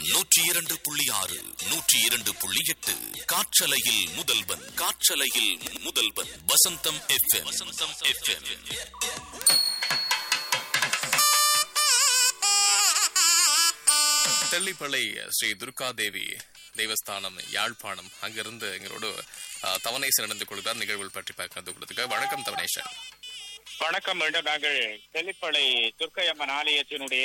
நூற்றி இரண்டு புள்ளி ஆறு நூற்றி இரண்டு புள்ளி எட்டு காற்றலையில் முதல்வன் காற்றலையில் முதல்வன் வசந்தம் எஃப்எம் வசந்தம் எஃப்எம் தெல்லிப்பள்ளை ஸ்ரீ துர்காதேவி தேவஸ்தானம் யாழ்ப்பாணம் அங்கிருந்து எங்களோடு அஹ், தவனேசன் நடந்து கொள்கிறார் நிகழ்வுகள் பற்றி பார்க்க கொடுத்துக்க வணக்கம் தவனேசன் வணக்கம் மீண்டும் நாங்கள் தெல்லிப்பளை துர்க்கையம்மன் ஆலயத்தினுடைய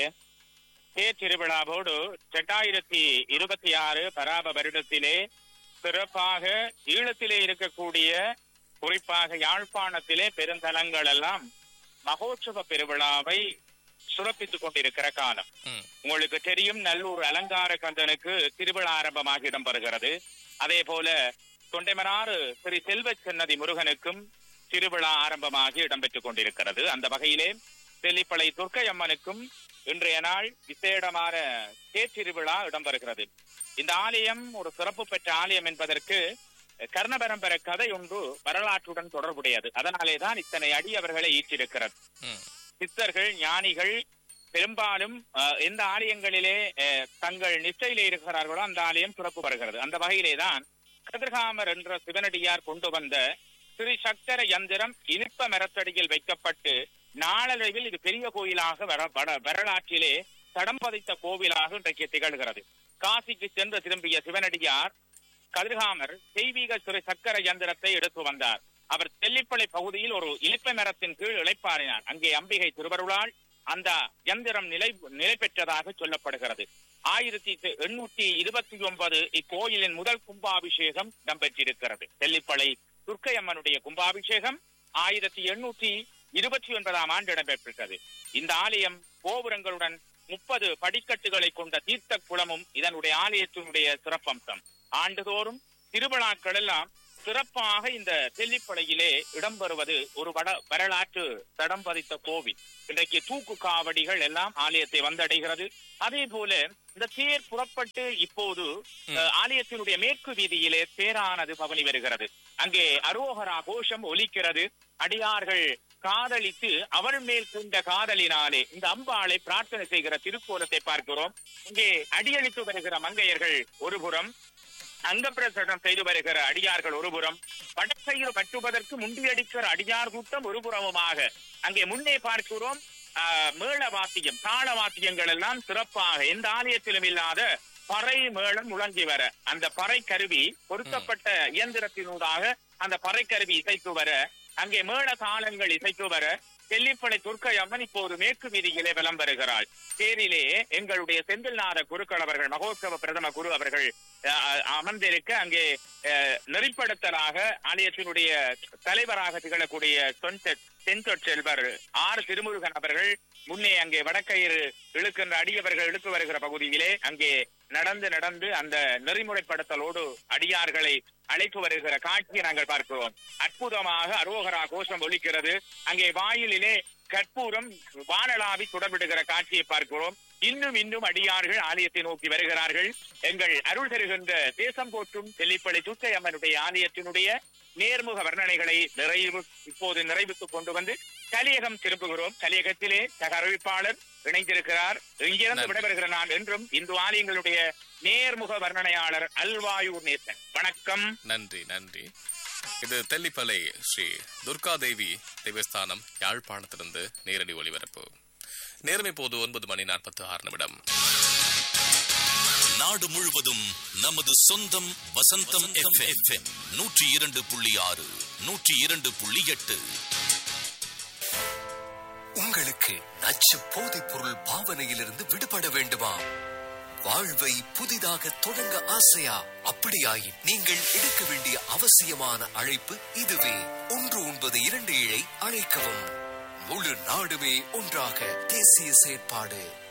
தேர் திருவிழாவோடு இரண்டாயிரத்தி இருபத்தி ஆறு பராப வருடத்திலே சிறப்பாக ஈழத்திலே இருக்கக்கூடிய குறிப்பாக யாழ்ப்பாணத்திலே பெருந்தலங்கள் எல்லாம் மகோற்சவ பெருவிழாவை சுரப்பித்துக் கொண்டிருக்கிற காலம் ம். உங்களுக்கு தெரியும் நல்லூர் அலங்கார கந்தனுக்கு திருவிழா ஆரம்பமாக இடம்பெறுகிறது அதே போல தொண்டைமனாறு ஸ்ரீ செல்வ சன்னதி முருகனுக்கும் திருவிழா ஆரம்பமாகி இடம்பெற்றுக் கொண்டிருக்கிறது அந்த வகையிலே தெல்லிப்பளை துர்க்கை அம்மனுக்கும் இன்றைய நாள் விசேடமான தேர்திருவிழா இடம்பெறுகிறது இந்த ஆலயம் ஒரு சிறப்பு பெற்ற ஆலயம் என்பதற்கு கர்ணபரம்பர கதை ஒன்று வரலாற்றுடன் தொடர்புடையது அதனாலேதான் இத்தனை அடி அவர்களை ஈற்றிருக்கிறது ம். சித்தர்கள் ஞானிகள் பெரும்பாலும் அஹ், எந்த ஆலயங்களிலே அஹ், தங்கள் நிஷ்டையிலே இருக்கிறார்களோ அந்த ஆலயம் சிறப்பு பெறுகிறது அந்த வகையிலே தான் கதிர்காமர் என்ற சிவனடியார் கொண்டு வந்த ஸ்ரீ சக்கர யந்திரம் இனிப்ப மரத்தடியில் வைக்கப்பட்டு நாளடைவில் இது பெரிய கோயிலாக வர- வட- வரலாற்றிலே தடம் பதித்த கோவிலாக இன்றைக்கு திகழ்கிறது காசிக்கு சென்று திரும்பிய சிவனடியார் கதிர்காமர் தெய்வீக சிறு சக்கர யந்திரத்தை எடுத்து வந்தார் அவர் தெல்லிப்பளை பகுதியில் ஒரு இலிப்பை மரத்தின் கீழ் இளைப்பாறினார் அங்கே அம்பிகை திருவருளால் அந்த யந்திரம் நிலை நிலை பெற்றதாக சொல்லப்படுகிறது ஆயிரத்தி எண்ணூற்றி இருபத்தி ஒன்பது இக்கோயிலின் முதல் கும்பாபிஷேகம் இடம்பெற்றிருக்கிறது தெல்லிப்பளை துர்க்கையம்மனுடைய கும்பாபிஷேகம் ஆயிரத்தி எண்ணூற்றி இருபத்தி ஒன்பதாம் ஆண்டு இடம்பெற்றது இந்த ஆலயம் கோபுரங்களுடன் முப்பது படிக்கட்டுகளை கொண்ட தீர்த்த குளமும் இதனுடைய ஆலயத்தினுடைய சிறப்பம்சம் ஆண்டுதோறும் திருவிழாக்கள் எல்லாம் சிறப்பாக இந்த தெல்லிப்படையிலே இடம்பெறுவது ஒரு வட வரலாற்று தடம் பதித்த கோவில் இன்றைக்கு தூக்கு காவடிகள் எல்லாம் ஆலயத்தை வந்தடைகிறது அதே போல இந்த தேர் புறப்பட்டு இப்போது அஹ், ஆலயத்தினுடைய மேற்கு வீதியிலே தேரானது பவனி வருகிறது அங்கே அரோகரா கோஷம் ஒலிக்கிறது அடியார்கள் காதலித்து அவள் மேல் கொண்ட காதலினாலே இந்த அம்பாளை பிரார்த்தனை செய்கிற திருக்கோலத்தை பார்க்கிறோம் இங்கே அடியளித்து வருகிற மங்கையர்கள் ஒருபுறம் அங்கப்பிரசனம் செய்து வருகிற அடியார்கள் ஒருபுறம் படக்கயிறு கட்டுவதற்கு முண்டியடிக்கிற அடியார் கூட்டம் ஒருபுறமுமாக அங்கே முன்னே பார்க்கிறோம் ஆஹ், மேள வாத்தியம் தாள வாத்தியங்கள் எல்லாம் சிறப்பாக எந்த ஆலயத்திலும் இல்லாத பறை மேளம் முழங்கி வர அந்த பறை கருவி பொருத்தப்பட்ட இயந்திரத்தினூடாக அந்த பறை கருவி இசைத்து வர அங்கே மேள தாளங்கள் இசைத்து வர தெல்லிப்படை துர்க்கை அம்மன் இப்போது மேற்கு வீதியிலே வலம் வருகிறாள் தேரிலே எங்களுடைய செந்தில்நாத குருக்கள் அவர்கள் மகோத்சவ பிரதம குரு அவர்கள் அஹ், அமர்ந்திருக்க அங்கே அஹ், நெறிப்படுத்தலாக ஆலயத்தினுடைய தலைவராக திகழக்கூடிய தொன்செட் செஞ்சொற் செல்வர் ஆர் திருமுருகன் அவர்கள் முன்னே அங்கே வடக்கயிறு இழுக்கின்ற அடியவர்கள் இழுத்து வருகிற பகுதியிலே அங்கே நடந்து நடந்து அந்த நெறிமுறைப்படுத்தலோடு அடியார்களை அழைத்து வருகிற காட்சியை நாங்கள் பார்க்கிறோம் அற்புதமாக அரோகரா கோஷம் ஒலிக்கிறது அங்கே வாயிலிலே கற்பூரம் வானளாவி சுடர்விடுகிற காட்சியை பார்க்கிறோம் இன்னும் இன்னும் அடியார்கள் ஆலயத்தை நோக்கி வருகிறார்கள் எங்கள் அருள் தருகின்ற தேசம் போற்றும் தெல்லிப்பளை துர்க்கை அம்மனுடைய ஆலயத்தினுடைய நேர்முக வர்ணனைகளை நிறைவு இப்போது நிறைவுக்கு கொண்டு வந்து கலியகம் திரும்புகிறோம் கலியகத்திலே சக அறிவிப்பாளர் இணைந்திருக்கிறார் இங்கிருந்து நன்றி. விடைபெறுகிற நான் என்றும் இந்து ஆலயங்களுடைய நேர்முக வர்ணனையாளர் அல்வாயூர் நேசன் வணக்கம் நன்றி நன்றி இது தெல்லிப்பளை ஸ்ரீ துர்காதேவி தேவஸ்தானம் யாழ்ப்பாணத்திலிருந்து நேரடி ஒளிபரப்பு நேரம் இப்போது ஒன்பது மணி நாற்பத்தி ஆறு நிமிடம் நாடு முழுவதும் நமது சொந்தம் வசந்தம் எஃப்எம் நூற்றி இரண்டு புள்ளி ஆறு நூற்றி இரண்டு புள்ளி எட்டு உங்களுக்கு நச்சு போதைப் பொருள் பாவனையிலிருந்து விடுபட வேண்டுமா வாழ்வை புதிதாக தொடங்க ஆசையா அப்படியாயின் நீங்கள் எடுக்க வேண்டிய அவசியமான அழைப்பு இதுவே ஒன்று ஒன்பது இரண்டு ஏழை அழைக்கவும் முழு நாடுமே ஒன்றாக தேசிய செயற்பாடு